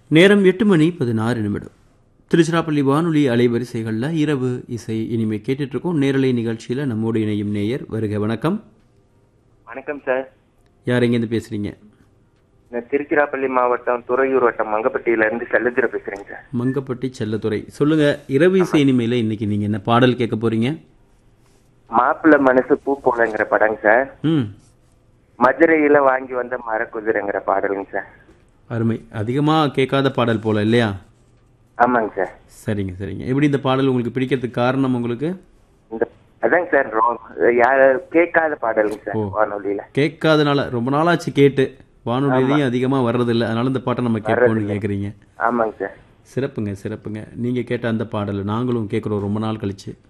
நேரம் எட்டு மணி பதினாறு நிமிடம் திருச்சிராப்பள்ளி வானொலி அலைவரிசைகளில் இரவு இசை இனிமே கேட்டுட்டு இருக்கோம் நேரலை நிகழ்ச்சியில் நம்மோடு இணையும் நேயர் வருக வணக்கம் வணக்கம் சார் யார் எங்கேருந்து பேசுறீங்க நான் திருச்சிராப்பள்ளி மாவட்டம் துறையூர் வட்டம் மங்கப்பட்டியில இருந்து செல்லதுர பேசுறேங்க சார் மங்கப்பட்டி செல்லத்துறை சொல்லுங்க இரவு இசை இனிமையில் இன்னைக்கு நீங்க என்ன பாடல் கேட்க போறீங்க மாப்பிள்ளை மனசு பூ போலங்கிற படங்க சார் ம் மதுரையில வாங்கி வந்த மரக்குதிரைங்கிற பாடலுங்க சார் அருமை அதிகமாக கேட்காத பாடல் போல இல்லையா ஆமாங்க சார் சரிங்க சரிங்க எப்படி இந்த பாடல் உங்களுக்கு பிடிக்கிறதுக்கு காரணம் உங்களுக்கு இந்த அதாங்க சார் ரோ- யார் கேட்காத பாடலுங்க சார் ஓ. வானொலியில கேட்காதனால ரொம்ப நாளாச்சு கேட்டு வானொலியிலையும் அதிகமாக வர்றதில்ல அதனால இந்த பாட்டை நம்ம கேட்போம்னு கேட்குறீங்க ஆமாங்க சார் சிறப்புங்க சிறப்புங்க நீங்கள் கேட்ட அந்த பாடல் நாங்களும் கேட்குறோம் ரொம்ப நாள் கழிச்சு